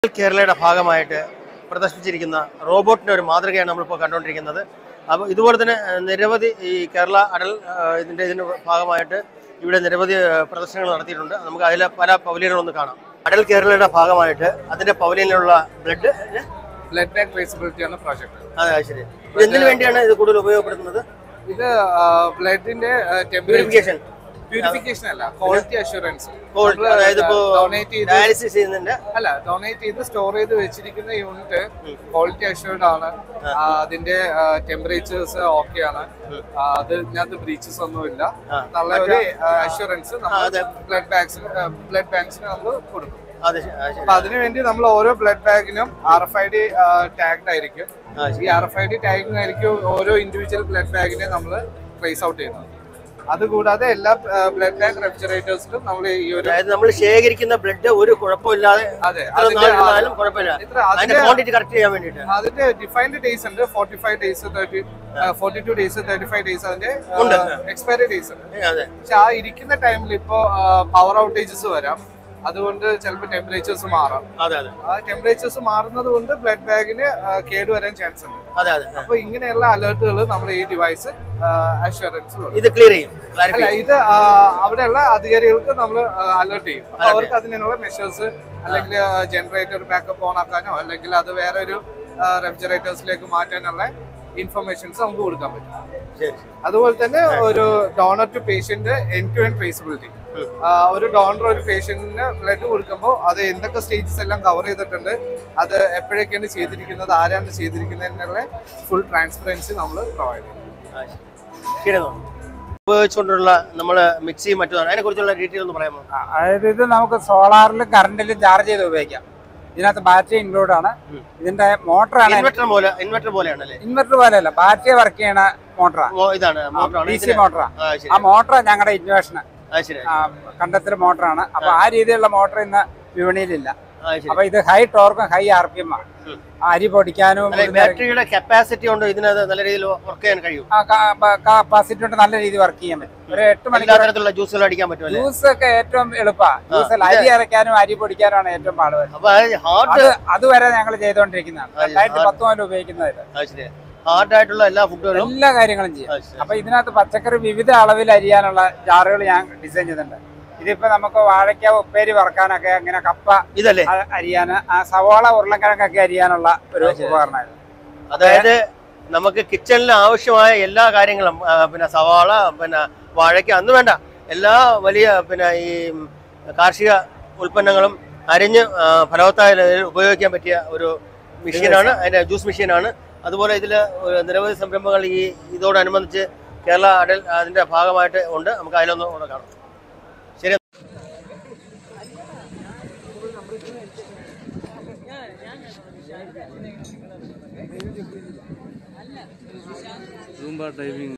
കേരളയുടെ ഭാഗമായിട്ട് പ്രദർശിപ്പിച്ചിരിക്കുന്ന റോബോട്ടിന്റെ ഒരു മാതൃകയാണ് നമ്മളിപ്പോൾ കണ്ടുകൊണ്ടിരിക്കുന്നത് അപ്പോൾ ഇതുപോലെ തന്നെ ഏഹ്, നിരവധി ഈ കേരള അടൽ ഏഹ്, ഇതിന്റെ ഇതിന്റെ ഭാഗമായിട്ട് ഇവിടെ നിരവധി ഏഹ്, പ്രദർശനങ്ങൾ നടത്തിയിട്ടുണ്ട് നമുക്ക് അതിലെ പല പവലിയനുകളൊന്ന് കാണാം അടൽ കേരളയുടെ ഭാഗമായിട്ട് അതിന്റെ പവലിയനിലുള്ള ബ്ലഡ് ബ്ലഡ് ബാങ്ക് ട്രേസബിലിറ്റി ആണ് പ്രോജക്ട് അതെ അത് ശരി ഇത് എന്തിനു വേണ്ടിയാണ് ഇത് കൂടുതൽ ഉപയോഗപ്പെടുത്തുന്നത് ഇത് ബ്ലഡിന്റെ പ്യൂരിഫിക്കേഷൻ പ്യൂരിഫിക്കേഷൻ അല്ല ക്വാളിറ്റി അഷുറൻസ് അതായത് ഇപ്പോ ഡൊണേറ്റ് ചെയ്ത് ഡയാലിസിസ് ചെയ്യുന്നതിന്റെ അല്ല ഡൊണേറ്റ് ചെയ്ത് സ്റ്റോർ ചെയ്ത് വെച്ചിരിക്കുന്ന യൂണിറ്റ് ക്വാളിറ്റി അഷ്യൂർഡ് ആണ് ആ, അതിന്റെ ടെമ്പറേച്ചേഴ്സ് ഓക്കെ ആണ് ആ, അത് ഇതിനകത്ത് ബ്രീച്ചസ് ഒന്നും ഇല്ല ആ. നല്ല ഒരു അഷുറൻസ് നമ്മൾ അതെ. ബ്ലഡ് ബാങ്ക്സിന് ബ്ലഡ് ബാങ്ക്സിന് നമ്മൾ കൊടുക്കും അതെ ശരി, അത് ശരി അപ്പൊ അതിനുവേണ്ടി നമ്മൾ ഓരോ ബ്ലഡ് ബാഗിനും R F I D tagged ആയിരിക്കും ആ, ഈ ആർ എഫ് ഐ ഡി ടാഗിനായിരിക്കും ഓരോ ഇൻഡിവിജ്വൽ ബ്ലഡ് ബാഗിനെ നമ്മൾ ട്രേസ് ഔട്ട് ചെയ്യുന്നത് അതുകൂടാതെ എല്ലാ ബ്ലഡ് ബാങ്ക് റെഫ്രിജറേറ്റേഴ്സിലും നമ്മൾ ഈ ഒരു അതായത് നമ്മൾ ശേഖരിക്കുന്ന ബ്ലഡ് ഒരു കുഴപ്പമില്ലാതെ അതെ എത്ര അതിന്റെ നാൾ ഇരുന്നാലും കുഴപ്പമില്ല ഇത്ര അതിന്റെ അതിന്റെ ക്വാണ്ടിറ്റി കറക്റ്റ് ചെയ്യാൻ വേണ്ടിയിട്ട് അതിന്റെ ഡിഫൈൻഡ് ഡേയ്സ് ഉണ്ട് forty five days thirty forty two days thirty five days അതിന്റെ ഉണ്ട്. എക്സ്പയറി ഡേയ്സ് ഉണ്ട് ഏ, അതെ പക്ഷെ ആ ഇരിക്കുന്ന ടൈമിൽ ഇപ്പോ പവർ ഔട്ടേജസ് വരാം അതുകൊണ്ട് ചിലപ്പോൾ ടെമ്പറേച്ചേഴ്സ് മാറാം അതെ അതെ ആ ടെമ്പറേച്ചേഴ്സ് മാറുന്നത് കൊണ്ട് ബ്ലഡ് ബാഗിന് കേടുവരാൻ ചാൻസ് ഉണ്ട് അതെ അതെ അപ്പൊ ഇങ്ങനെയുള്ള അലേർട്ടുകൾ നമ്മൾ ഈ ഡിവൈസ് അഷുറൻസ് ഇത് ക്ലിയർ ചെയ്യും അല്ല ക്ലാരിഫൈ ഇത് ആ, അവിടെയുള്ള അധികാരികൾക്ക് നമ്മൾ അലേർട്ട് ചെയ്യും അപ്പൊ അവർക്ക് അതിനുള്ള മെഷേഴ്സ് അല്ലെങ്കിൽ ജനറേറ്റർ ബാക്കപ്പ് ഓൺ ആക്കാനോ അല്ലെങ്കിൽ അത് വേറെ ഒരു റെഫ്രിജറേറ്റേഴ്സിലേക്ക് മാറ്റാനുള്ള ഇൻഫർമേഷൻസ് നമുക്ക് കൊടുക്കാൻ പറ്റും ശരി അതുപോലെ തന്നെ ഒരു donor to patient N to N traceability ഒരു ഡോണർ ഒരു പേഷ്യന്റിന് ബ്ലഡ് കൊടുക്കുമ്പോൾ അത് എന്തൊക്കെ സ്റ്റേജസ് എല്ലാം കവർ ചെയ്തിട്ടുണ്ട് അത് എപ്പോഴൊക്കെയാണ് ചെയ്തിരിക്കുന്നത് ആരാണ് ചെയ്തിരിക്കുന്നതിനുള്ള ഫുൾ ട്രാൻസ്പെറൻസി നമ്മൾ പ്രൊവൈഡ് ചെയ്യും ആ, ശരി. ശരി എന്നാ. ഉപയോഗിച്ചുകൊണ്ടുള്ള നമ്മള് മിക്സി മറ്റു അതിനെ കുറിച്ചുള്ള ഡീറ്റെയിൽ ഒന്ന് പറയാമോ ആ, അതായത് ഇത് നമുക്ക് സോളാറിലും കറണ്ടിലും ചാർജ് ചെയ്ത് ഉപയോഗിക്കാം ഇതിനകത്ത് ബാറ്ററി ഇൻക്ലൂഡ് ആണ് ഉം. ഇതിന്റെ മോട്ടറാണ് ഇൻവെർട്ടർ പോലെ ഇൻവെർട്ടർ പോലെയാണ് അല്ലേ ഇൻവെർട്ടർ പോലെയല്ല ബാറ്ററി വർക്ക് ചെയ്യണ മോട്ടറാണ് മോ- ഇതാണ് മോട്ടറാണ് ഡി സി മോട്ടറാണ് ആ ശരി ആ മോട്ടർ ഞങ്ങളുടെ ഇൻവേഷന് ആ ശരി കണ്ടത്തിൽ മോട്ടറാണ് അപ്പൊ ആ രീതിയിലുള്ള മോട്ടർ ഇന്ന് വിപണിയിലില്ല ആ ശരി അപ്പൊ ഇത് ഹൈ ടോർക്കും ഹൈ ആർ പി എം ആണ് ഉം. അരി പൊടിക്കാനും അല്ലെ ബാറ്ററിയുടെ കപ്പാസിറ്റി കൊണ്ട് ഇതിനകത്ത് നല്ല രീതിയിൽ വർക്ക് ചെയ്യാൻ കഴിയും കപ്പാസിറ്റി കൊണ്ട് നല്ല രീതിയിൽ വർക്ക് ചെയ്യാൻ പറ്റും ഒരു എട്ട് എല്ലാ മണിക്കൂർ തരത്തിലുള്ള ജ്യൂസുകൾ അടിക്കാൻ പറ്റും അല്ലേ ജ്യൂസ് ഒക്കെ ഏറ്റവും എളുപ്പമാണ് ജ്യൂസ് അരി അരയ്ക്കാനും അരി പൊടിക്കാനുമാണ് ഏറ്റവും പാട് വരുന്നത് അപ്പൊ ഹാർഡ് അത് അതുവരെ ഞങ്ങൾ ചെയ്തുകൊണ്ടിരിക്കുന്നതാണ് അത് രണ്ടായിരത്തി ആ- പത്ത് മുതൽ ഉപയോഗിക്കുന്നത് ഇത്. ആ ശരി ഹാർഡ് ആയിട്ടുള്ള എല്ലാ ഫുഡുകളും എല്ലാ കാര്യങ്ങളും ചെയ്യും ആ, ശരി. അപ്പൊ ഇതിനകത്ത് പച്ചക്കറി വിവിധ അളവിൽ അരിയാനുള്ള ജാറുകൾ ഞാൻ ഡിസൈൻ ചെയ്തിട്ടുണ്ട് ഇതിപ്പോ നമുക്ക് വാഴയ്ക്ക ഉപ്പേരി വറക്കാനൊക്കെ അങ്ങനെ കപ്പ ഇതല്ലേ അ- അരിയാന് ആ സവാള ഉരുളക്കിഴങ്ങൊക്കെ അരിയാനുള്ള ഒരു ആ, ശരി. ഉപകരണം ഇത്. അതായത് നമുക്ക് കിച്ചണിൽ ആവശ്യമായ എല്ലാ കാര്യങ്ങളും ആ, പിന്നെ സവാള പിന്നെ വാഴയ്ക്ക അന്ന് വേണ്ട എല്ലാ വലിയ പിന്നെ ഈ കാർഷിക ഉൽപ്പന്നങ്ങളും അരിഞ്ഞ് ആ, ഫലവത്തായ നിലയിൽ ഉപയോഗിക്കാൻ പറ്റിയ ഒരു മെഷീനാണ് അതിന്റെ ജ്യൂസ് മെഷീനാണ് അതുപോലെ ഇതിൽ നിരവധി സംരംഭങ്ങൾ ഈ ഇതോടനുബന്ധിച്ച് കേരള അടൽ അതിന്റെ ഭാഗമായിട്ട് ഉണ്ട് നമുക്ക് അതിലൊന്ന് കൂടെ കാണാം ശരി Zumba diving.